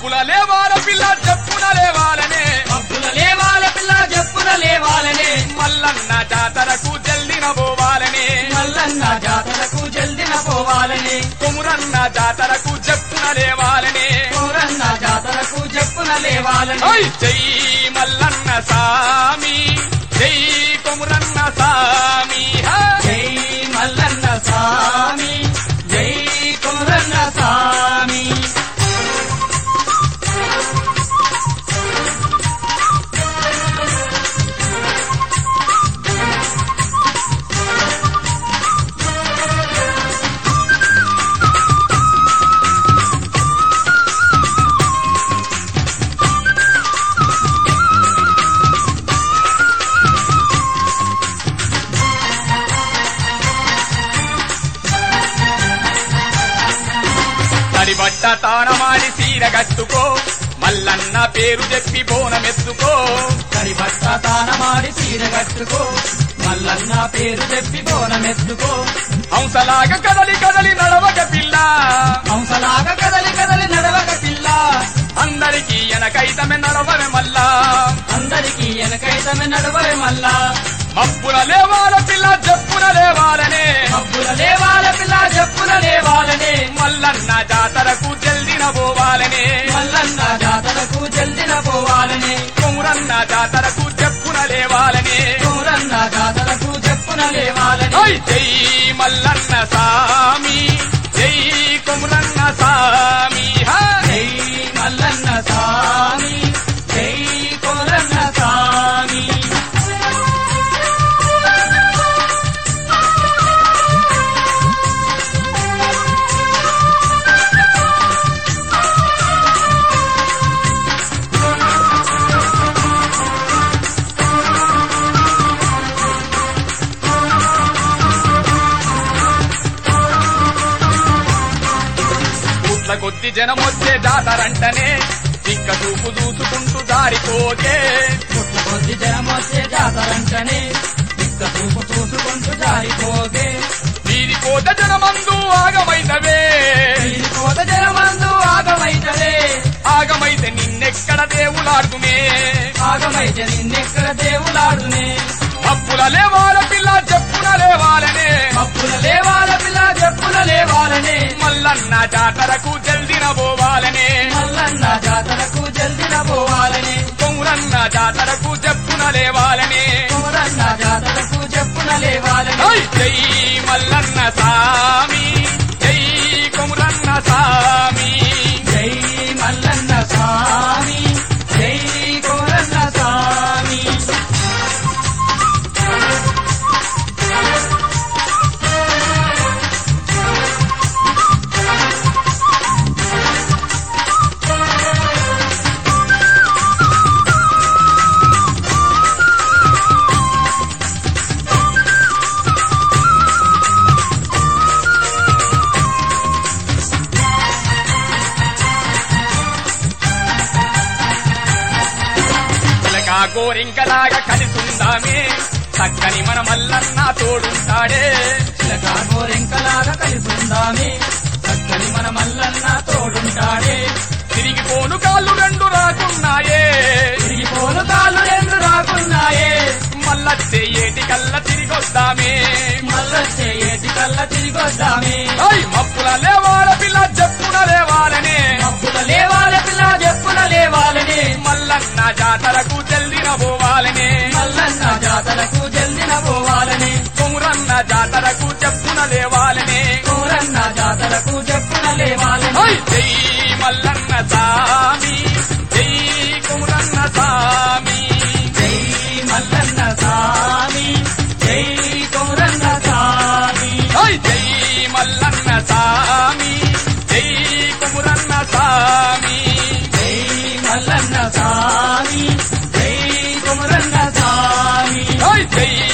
మబ్బుల లేవాల పిల్ల చెప్పున లేవాలనే మబ్బుల లేవాల పిల్ల చెప్పున లేవాలనే మల్లన్న జాతరకు జల్దిన పోవాలనే మల్లన్న జాతరకు జల్దిన పోవాలని కుమురన్న జాతరకు చెప్పున లేవాలనే కోరన్న జాతరకు చెప్పున లేవాలని ఓయ్ జై మల్లన్న సామి జై కుమురన్న సామి హా! జై మల్లన్న స్వామి జై కుమరన్న స్వామి తడిబట్ట తానమాడి సీర కట్టుకో మల్లన్న పేరు చెప్పి బోనమెత్తుకో కడి బట్ట తానమాడి సీర కట్టుకో మల్లన్న పేరు చెప్పి బోనమెత్తుకో హంసలాగా కదలి కదలి నడవక పిల్ల హంసలాగా కదలి కదలి నడవక పిల్ల అందరికీ ఎనకైతమే నడవమే మల్లా అందరికీ వెనకైతమే నడవలే మల్లా మబ్బుల లేవాల పిల్ల చెప్పున లేవాలనే మబ్బుల లేవాల పిల్ల చెప్పున లేవాలనే మల్లన్న జాతరకు జల్దిన పోవాలనే మల్లన్న జాతరకు జల్దిన పోవాలని కుమురన్న జాతరకు చెప్పున లేవాలనే కోరన్న జాతరకు చెప్పున లేవాలని ఓయ్ జై మల్లన్న సామి జై కుమురన్న సామి హా! జై మల్లన్న స్వామి జై కోరన్న స్వామి పుట్ల కొద్ది జనం వచ్చే జాతరంటనే చిక్క చూపు చూసుకుంటూ దారిపోతే పుట్ల కొద్ది జనం వచ్చే జాతరంటనే ఇక్క చూపు చూసుకుంటూ జారిపోతే వీరి కోట జనమందు ఆగమైతవే వీరి కోత జనమందు ఆగమైతలే ఆగమైతే నిన్నెక్కడ దేవులాడుతునే ఆగమైతే నిన్నెక్కడ దేవులాడునే అప్పుల లేవాల పిల్ల చెప్పున లేవాలనే మప్పుల లేవాల పిల్ల చెప్పుల లేవాలనే మల్లన్న జాతరకు జల్దిన పోవాలనే మల్లన్న జాతరకు జల్దిన పోవాలని కొమురన్న జాతరకు చెప్పున లేవాలనే కోరన్న జాతరకు చెప్పున లేవాలని ఓయ్ జై మల్లన్న సామి జై కొమురన్న సామి జై మల్లన్న స్వామి జై కోరన్న స్వామి పిల్లగా గోరింకలాగా కలిసుందామే చక్కని మన మల్లన్న తోడుంటాడే చిలక గోరెంకలాగా కలిసుందామే చక్కని మన మల్లన్న తోడుంటాడే తిరిగిపోను కాళ్ళు రెండు రాకున్నాయే తిరిగిపోను కాళ్ళు రెండు రాకున్నాయే మల్లచ్చే ఏటి కల్ల తిరిగొద్దామే మల్లొచ్చే ఏటి కల్ల తిరిగొద్దామే ఓయ్ మప్పుల లేవాల పిల్ల చెప్పున లేవాలనే మబ్బుల లేవాల పిల్ల చెప్పున లేవాలని మల్లన్న జాతరకు జల్దిన పోవాలనే మల్లన్న జాతరకు జల్దిన పోవాలని కొమురన్న జాతరకు చెప్పున లేవాలనే కోరన్న జాతరకు చెప్పున లేవాలని ఓయ్ జై మల్లన్న సామి జై కొమురన్న సామి జై మల్లన్న స్వామి జై కోరన్న స్వామి ఓయ్ జై మల్లన్న సామి జై కొమురన్న సామి జై మల్లన్న స్వామి జై కుమరన్న స్వామి ఓయ్ జై